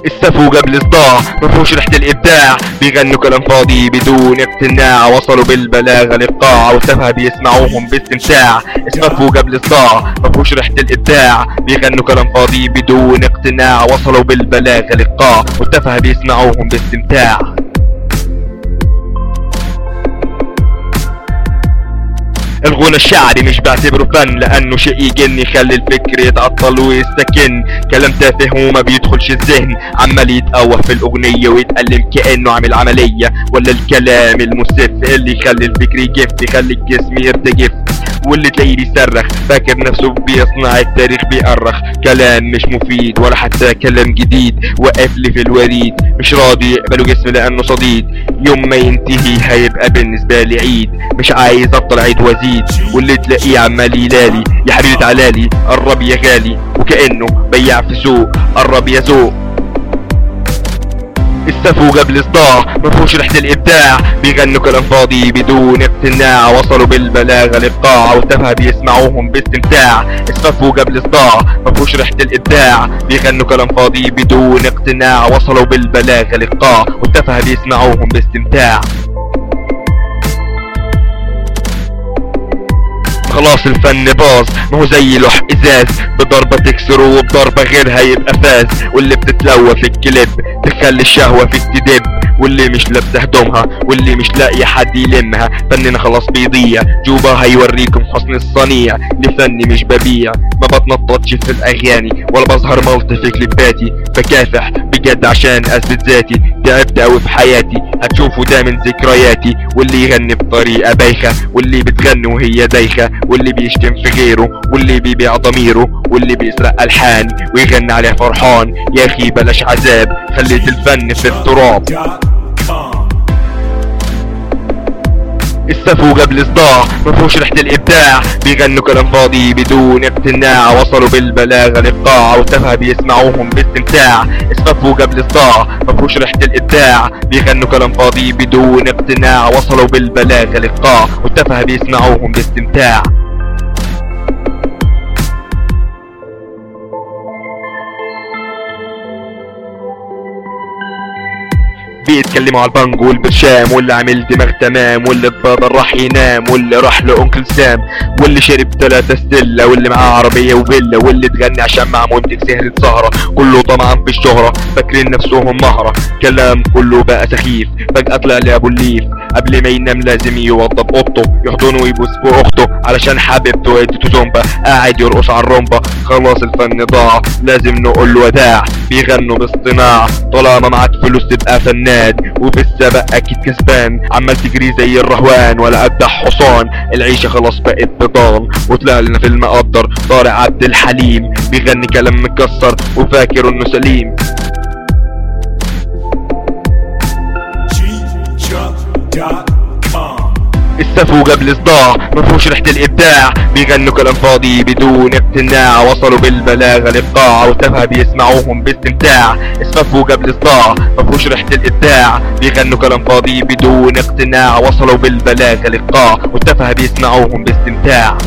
السفو قبل صداع مفهوش ريحة الإبداع بيغنوا كلام فاضي بدون اقتناع وصلوا بالبلاغة للقاع والسفه بيسمعوهم باستمتاع اسففوا قبل صداع مفهوش ريحة الإبداع بيغنوا كلام فاضي بدون اقتناع وصلوا بالبلاغة للقاع والتفه بيسمعوهم باستمتاع الغنى الشعري مش بعتبره فن لانه شيء يجن يخلي الفكر يتعطل ويستكن كلام تافه وما بيدخلش الذهن عمال يتقوه في الاغنية ويتألم كأنه عامل عملية ولا الكلام المسف اللي يخلي الفكر يجف يخلي الجسم يرتجف واللي تلاقيه بيصرخ فاكر نفسه بيصنع التاريخ بيأرخ كلام مش مفيد ولا حتى كلام جديد واقف لي في الوريد مش راضي يقبله جسم لانه صديد يوم ما ينتهي هيبقى بالنسبة لي عيد مش عايز افضل عيد وازيد واللي تلاقيه عمال يلالي يا حبيبي تعالالي قرب يا غالي وكأنه بياع في سوق قرب يا ذوق السفو قبل صداع مفهوش ريحة الإبداع بيغنوا كلام فاضي بدون اقتناع وصلوا بالبلاغة للقاع والتفه بيسمعوهم باستمتاع السفو قبل صداع مفهوش ريحة الإبداع بيغنوا كلام فاضي بدون اقتناع وصلوا بالبلاغة للقاع والتفه بيسمعوهم باستمتاع خلاص الفن باظ ما هو زي لوح ازاز بضربة تكسره وبضربة غيرها يبقى فاز واللي بتتلوى في الكليب تخلي الشهوة فيك تدب واللي مش لابسه هدومها واللي مش لاقي حد يلمها فننا خلاص بيضيع جوبا هيوريكم حسن الصنيع لفني مش ببيع ما بتنططش في الاغاني ولا بظهر ملط في كليباتي فكافح بجد عشان اثبت ذاتي تعبت اوي في حياتي هتشوفوا ده من ذكرياتي واللي يغني بطريقة بايخة واللي بتغني وهي دايخة واللي بيشتم في غيره واللي بيبيع ضميره واللي بيسرق الحان ويغني عليه فرحان يا اخي بلاش عذاب خليت الفن في التراب السفو قبل صداع مفهوش ريحة الإبداع بيغنوا كلام فاضي بدون اقتناع وصلوا بالبلاغة للقاع والتفه بيسمعوهم باستمتاع اسففوا قبل صداع مفهوش ريحة الإبداع بيغنوا كلام فاضي بدون اقتناع وصلوا بالبلاغة للقاع والتفه بيسمعوهم باستمتاع بيتكلموا على البنج والبرشام واللي عامل دماغ تمام واللي اتبادر راح ينام واللي راح لأنكل سام واللي شرب تلاتة ستيلا واللي معاه عربية وفيلا واللي تغني عشان مع منتج سهرة سهرة كله طمعا في الشهرة فاكرين نفسهم مهرة كلام كله بقى سخيف فجأة طلع لي أبو الليف قبل ما ينام لازم يوضب اوضته يحضنه ويبوس في اخته علشان حبيبته اديته زومبا قاعد يرقص على الرمبة خلاص الفن ضاع لازم نقول له وداع بيغنوا باصطناع طالما معاك فلوس تبقى فنان وفي السبق اكيد كسبان عمال تجري زي الرهوان ولا اجدع حصان العيشة خلاص بقت بضان وطلع لنا في المقدر طارق عبد الحليم بيغني كلام مكسر وفاكر انه سليم السفو قبل صداع مفهوش ريحة الإبداع بيغنوا كلام فاضي بدون اقتناع وصلوا بالبلاغة للقاع والتفه بيسمعوهم باستمتاع اسففوا قبل صداع مفهوش ريحة الإبداع بيغنوا كلام فاضي بدون اقتناع وصلوا بالبلاغة للقاع والتفه بيسمعوهم باستمتاع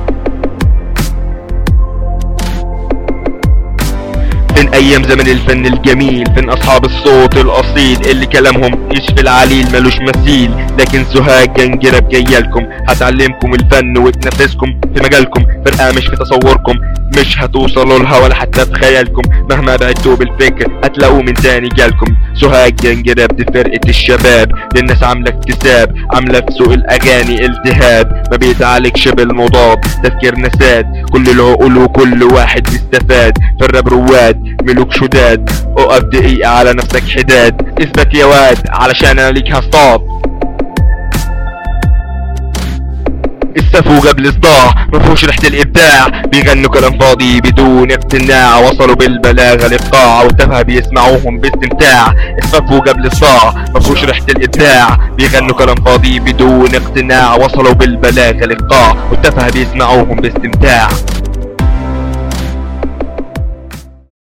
فين ايام زمن الفن الجميل فين اصحاب الصوت الاصيل اللي كلامهم يشفي العليل ملوش مثيل لكن سوهاج جنجرب جايالكم هتعلمكم الفن وتنافسكم في مجالكم فرقة مش في تصوركم مش هتوصلوا لها ولا حتى في خيالكم مهما بعدتوا بالفكر هتلاقوا من تاني جالكم سوهاج جنجرب دي فرقة الشباب للناس عاملة اكتساب عاملة في سوق الاغاني التهاب ما بيتعالجش بالمضاد تفكير نساد كل العقول وكل واحد بيستفاد في الراب رواد ملوك شداد اقف دقيقة على نفسك حداد اثبت يا واد علشان انا ليك هصطاد السفو قبل صداع مفهوش ريحة الإبداع بيغنوا كلام فاضي بدون اقتناع وصلوا بالبلاغة للقاع والتفه بيسمعوهم باستمتاع السفو قبل صداع مفهوش ريحة الإبداع بيغنوا كلام فاضي بدون اقتناع وصلوا بالبلاغة للقاع والتفه بيسمعوهم باستمتاع